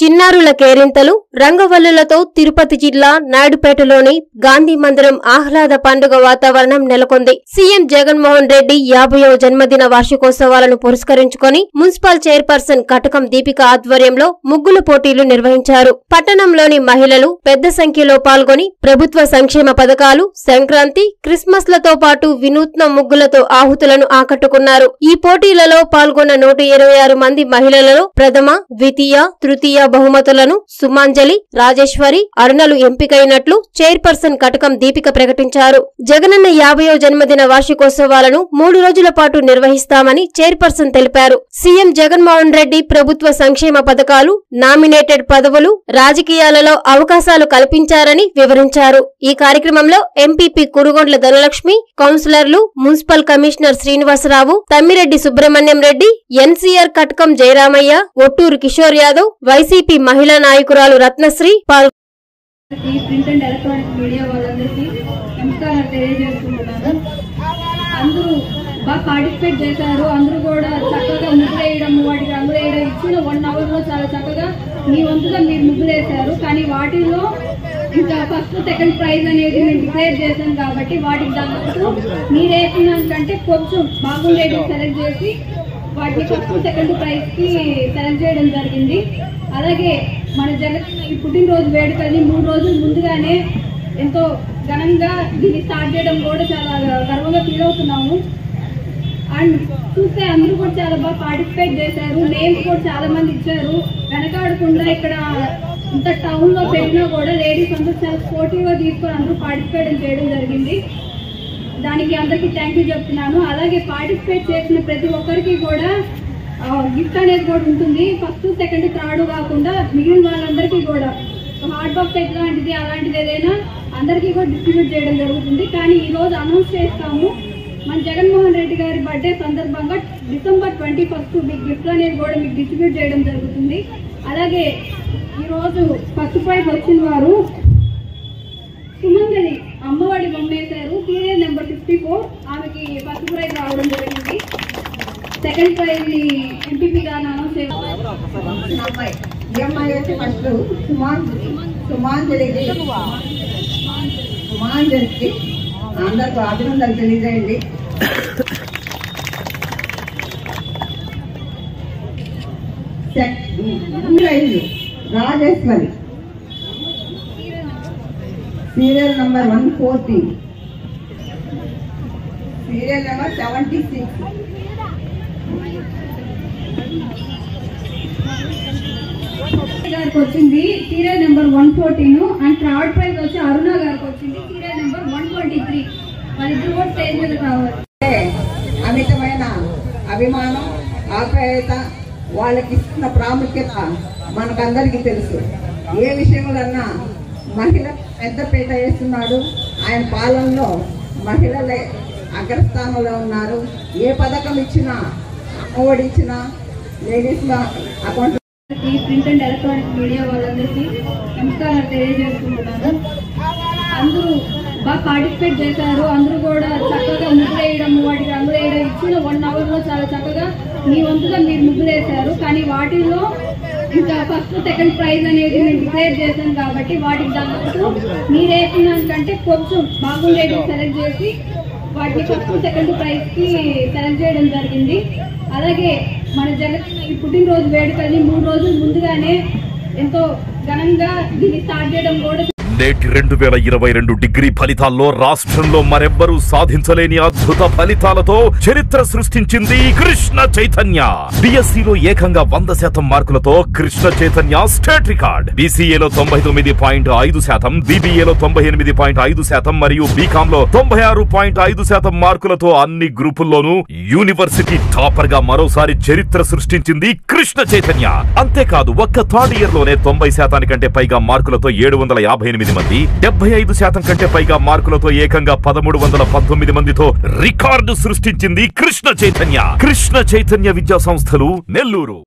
చిన్నారుల కేరింతలు రంగవల్లులతో తిరుపతి జిల్లా నాయుడుపేటలోని గాంధీ మందిరం ఆహ్లాద పండుగ వాతావరణం నెలకొంది సీఎం జగన్మోహన్ రెడ్డి యాభైవ జన్మదిన వార్షికోత్సవాలను పురస్కరించుకొని మున్సిపల్ చైర్పర్సన్ కటకం దీపిక ఆధ్వర్యంలో ముగ్గుల పోటీలు నిర్వహించారు పట్టణంలోని మహిళలు పెద్ద సంఖ్యలో పాల్గొని ప్రభుత్వ సంక్షేమ పథకాలు సంక్రాంతి క్రిస్మస్ లతో పాటు వినూత్న ముగ్గులతో ఆహుతులను ఆకట్టుకున్నారు ఈ పోటీలలో పాల్గొన్న నూట ఇరవై ఆరు మంది మహిళలలో ప్రథమ ద్వితీయ తృతీయ బహుమతులను సుమాంజలి రాజేశ్వరి అరుణలు ఎంపికైనట్లు చైర్పర్సన్ కటకం దీపిక ప్రకటించారు జగనన్న యాభైవ జన్మదిన వార్షికోత్సవాలను మూడు రోజుల పాటు నిర్వహిస్తామని చైర్పర్సన్ తెలిపారు సీఎం జగన్మోహన్ రెడ్డి ప్రభుత్వ సంక్షేమ పథకాలు నామినేటెడ్ పదవులు రాజకీయాలలో అవకాశాలు కల్పించారని వివరించారు ఈ కార్యక్రమంలో ఎంపీపీ కురుగొండ్ల ధనలక్ష్మి కౌన్సిలర్లు municipal commissioner Srinivasarao Tammireddy Subrahmanyam Reddy NCR Katakam Jayaramaiah Otturu Kishore Yadav YCP మహిళా నాయకురాలు రత్నశ్రీ పాల్గొన్నారు ఈ ప్రింట్ అండ్ ఎలక్ట్రానిక్ మీడియా వాళ్ళందరికీ నమస్కారాలు తెలియజేసుకుంటున్నాను అందరూ బాగా పార్టిసిపేట్ చేశారు అందరూ కూడా చక్కగా ముగ్గులు వేయడం వాటికి రంగులు వేయడం ఇచ్చిన వన్ అవర్ లో చాలా చక్కగా మీ వంతుగా మీరు ముగ్గులు వేశారు కానీ వాటిల్లో ఇంకా ఫస్ట్ సెకండ్ ప్రైజ్ అనేది మేము డిక్లేర్ చేశాం కాబట్టి వాటికి తగ్గట్టు మీరు వేసిన దానికంటే కొంచెం బాగుండేది సెలెక్ట్ చేసి వాటిని ఫస్ట్ సెకండ్ ప్రైజ్ కి సెలెక్ట్ చేయడం జరిగింది అలాగే మన జగన్ ఈ పుట్టినరోజు వేడుకల్ని మూడు రోజుల ముందుగానే ఎంతో ఘనంగా దీన్ని స్టార్ట్ చేయడం కూడా చాలా గర్వంగా ఫీల్ అవుతున్నాము అండ్ చూస్తే అందరూ కూడా చాలా బాగా పార్టిసిపేట్ చేశారు నేమ్స్ కూడా చాలా మంది ఇచ్చారు వెనకాడకుండా ఇక్కడ ఇంత టౌన్ లో పెట్టినా కూడా లేడీస్ అందరూ చాలా స్పోర్టివ్ తీసుకొని అందరూ పార్టిసిపేట్ చేయడం జరిగింది దానికి అందరికీ థ్యాంక్ యూ చెప్తున్నాను అలాగే పార్టిసిపేట్ చేసిన ప్రతి ఒక్కరికి కూడా గిఫ్ట్ అనేది కూడా ఉంటుంది ఫస్ట్ సెకండ్ థర్డ్ కాకుండా మిగిలిన వాళ్ళందరికీ కూడా హార్డ్ బాక్స్ ఎట్లాంటిది అలాంటిది ఏదైనా అందరికీ కూడా డిస్ట్రిబ్యూట్ చేయడం జరుగుతుంది కానీ ఈ రోజు అనౌన్స్ చేస్తాము మన జగన్మోహన్ రెడ్డి గారి బర్త్డే సందర్భంగా డిసెంబర్ ట్వంటీ ఫస్ట్ మీకు గిఫ్ట్ అనేది కూడా మీకు డిస్ట్రిబ్యూట్ చేయడం జరుగుతుంది అలాగే ఈ రోజు ఫస్ట్ ప్రైజ్ వచ్చిన వారు సుమంగలి అమ్మవాడి బొమ్మ వేశారు సీరియల్ నెంబర్ ఫిఫ్టీ ఫోర్ ఆమెకి ఫస్ట్ ప్రైజ్ రావడం జరిగింది సెకండ్ ప్రైజ్ ని ఎంపీపీ గారు అనౌన్స్ చేశారు అమ్మాయి ఈ అమ్మాయి అయితే ఫస్ట్ సుమాంజలి సుమాంజలికి సుమాంజలికి అందరికి అభినందనలు తెలియజేయండి సెక్- ముందు ఐదు Rajeshwari serial number one forty serial number seventy six గారికి వచ్చింది serial number one fourteen and third prize వచ్చి అరుణ గారికి వచ్చింది serial number one twenty three వాళ్ళిద్దరు కూడా స్టేజ్ మీద రావాలి అంటే అమితమైన అభిమానం ఆప్యాయత వాళ్ళకి ఇస్తున్న ప్రాముఖ్యత మనకందరికీ తెలుసు ఏ విషయంలోన్నా మహిళ పెద్దపీట వేస్తున్నాడు ఆయన పాలనలో మహిళలే అగ్రస్థానంలో ఉన్నారు ఏ పథకం ఇచ్చినా అమ్మఒడి ఇచ్చినా లేడీస్ అకౌంట్ ఈ ప్రింట్ అండ్ ఎలక్ట్రానిక్ మీడియా వాళ్ళందరికీ నమస్కారాలు తెలియజేసుకుంటున్నాను అందరూ బాగా పార్టిసిపేట్ చేశారు అందరూ కూడా చక్కగా ముగ్గులు వేయడం వాటికి రంగులు వేయడం ఇచ్చిన వన్ అవర్ లో చాలా చక్కగా మీ వంతుగా మీరు ముగ్గులు వేశారు కానీ వాటిల్లో ఇంకా ఫస్ట్ సెకండ్ ప్రైజ్ అనేది మేము డిక్లేర్ చేశాం కాబట్టి వాటికి తగ్గట్టు మీరు వేసిన దానికంటే కొంచెం బాగుండేది సెలెక్ట్ చేసి వాటిని ఫస్ట్ సెకండ్ ప్రైజ్ కి సెలెక్ట్ చేయడం జరిగింది అలాగే మన జగన్ ఈ పుట్టినరోజు వేడుకల్ని మూడు రోజుల ముందుగానే ఎంతో ఘనంగా దీన్ని స్టార్ట్ చేయడం కూడా నేటి రెండు వేల ఇరవై రెండు డిగ్రీ ఫలితాల్లో రాష్ట్రంలో మరెవ్వరూ సాధించలేని అద్భుత ఫలితాలతో చరిత్ర సృష్టించింది కృష్ణ చైతన్య బిఎస్సిలో ఏకంగా వంద శాతం మార్కులతో కృష్ణ చైతన్య స్టేట్ రికార్డ్ బీసీఏలో తొంభై తొమ్మిది పాయింట్ ఐదు శాతం బీబీఏలో తొంభై ఎనిమిది పాయింట్ ఐదు శాతం మరియు బీకామ్ లో తొంభై ఆరు పాయింట్ ఐదు శాతం మార్కులతో అన్ని గ్రూపుల్లోనూ యూనివర్సిటీ టాపర్ గా మరోసారి చరిత్ర సృష్టించింది కృష్ణ చైతన్య అంతేకాదు ఒక్క థర్డ్ ఇయర్ లోనే తొంభై శాతానికంటే పైగా మార్కులతో ఏడు వందల యాభై ఎనిమిది మంది డెబ్బై ఐదు శాతం కంటే పైగా మార్కులతో ఏకంగా పదమూడు వందల పంతొమ్మిది మందితో రికార్డు సృష్టించింది కృష్ణ చైతన్య కృష్ణ చైతన్య విద్యా సంస్థలు నెల్లూరు